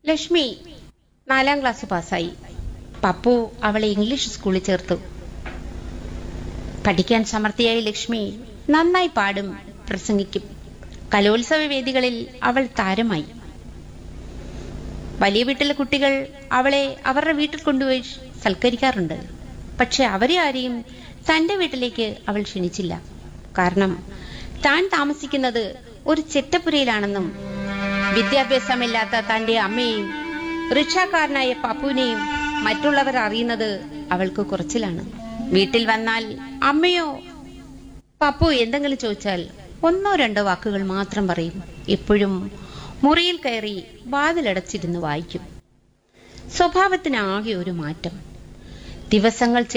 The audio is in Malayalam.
ലക്ഷ്മി നാലാം ക്ലാസ് പാസ്സായി പപ്പു അവളെ ഇംഗ്ലീഷ് സ്കൂളിൽ ചേർത്തു പഠിക്കാൻ സമർത്ഥിയായ ലക്ഷ്മി നന്നായി പാടും പ്രസംഗിക്കും കലോത്സവ വേദികളിൽ അവൾ താരമായി വലിയ വീട്ടിലെ കുട്ടികൾ അവളെ അവരുടെ വീട്ടിൽ കൊണ്ടുപോയി സൽക്കരിക്കാറുണ്ട് പക്ഷെ അവരെ ആരെയും തന്റെ വീട്ടിലേക്ക് അവൾ ക്ഷണിച്ചില്ല കാരണം താൻ താമസിക്കുന്നത് ഒരു ചെറ്റപ്പുരയിലാണെന്നും വിദ്യാഭ്യാസമില്ലാത്ത തന്റെ അമ്മയെയും റിക്ഷാക്കാരനായ പപ്പുവിനെയും മറ്റുള്ളവർ അറിയുന്നത് അവൾക്ക് കുറച്ചിലാണ് വീട്ടിൽ വന്നാൽ അമ്മയോ പപ്പു എന്തെങ്കിലും ചോദിച്ചാൽ ഒന്നോ രണ്ടോ വാക്കുകൾ മാത്രം പറയും എപ്പോഴും മുറിയിൽ കയറി വാതിലടച്ചിരുന്ന് വായിക്കും സ്വഭാവത്തിന് ആകെ ഒരു മാറ്റം ദിവസങ്ങൾ